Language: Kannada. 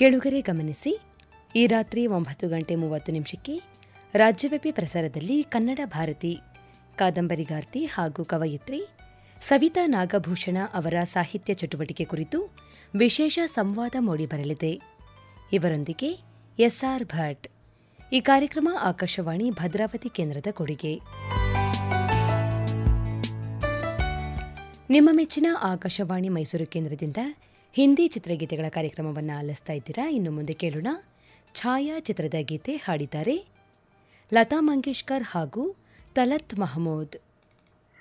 ಕೆಳುಗರೆ ಗಮನಿಸಿ ಈ ರಾತ್ರಿ ಒಂಬತ್ತು ಗಂಟೆ ಮೂವತ್ತು ನಿಮಿಷಕ್ಕೆ ರಾಜ್ಯವ್ಯಾಪಿ ಪ್ರಸಾರದಲ್ಲಿ ಕನ್ನಡ ಭಾರತಿ ಕಾದಂಬರಿಗಾರ್ತಿ ಹಾಗೂ ಕವಯಿತ್ರಿ ಸವಿತಾ ನಾಗಭೂಷಣ ಅವರ ಸಾಹಿತ್ಯ ಚಟುವಟಿಕೆ ಕುರಿತು ವಿಶೇಷ ಸಂವಾದ ಮೂಡಿಬರಲಿದೆ ಇವರೊಂದಿಗೆ ಎಸ್ಆರ್ ಭಟ್ ಈ ಕಾರ್ಯಕ್ರಮ ಆಕಾಶವಾಣಿ ಭದ್ರಾವತಿ ಕೇಂದ್ರದ ಕೊಡುಗೆ ನಿಮ್ಮ ಮೆಚ್ಚಿನ ಆಕಾಶವಾಣಿ ಮೈಸೂರು ಕೇಂದ್ರದಿಂದ ಹಿಂದಿ ಚಿತ್ರಗೀತೆಗಳ ಕಾರ್ಯಕ್ರಮವನ್ನು ಆಲಿಸ್ತಾ ಇದ್ದೀರಾ ಇನ್ನು ಮುಂದೆ ಕೇಳೋಣ ಛಾಯಾ ಚಿತ್ರದ ಗೀತೆ ಹಾಡಿದ್ದಾರೆ ಲತಾ ಮಂಗೇಶ್ಕರ್ ಹಾಗೂ ತಲತ್ ಮಹಮೂದ್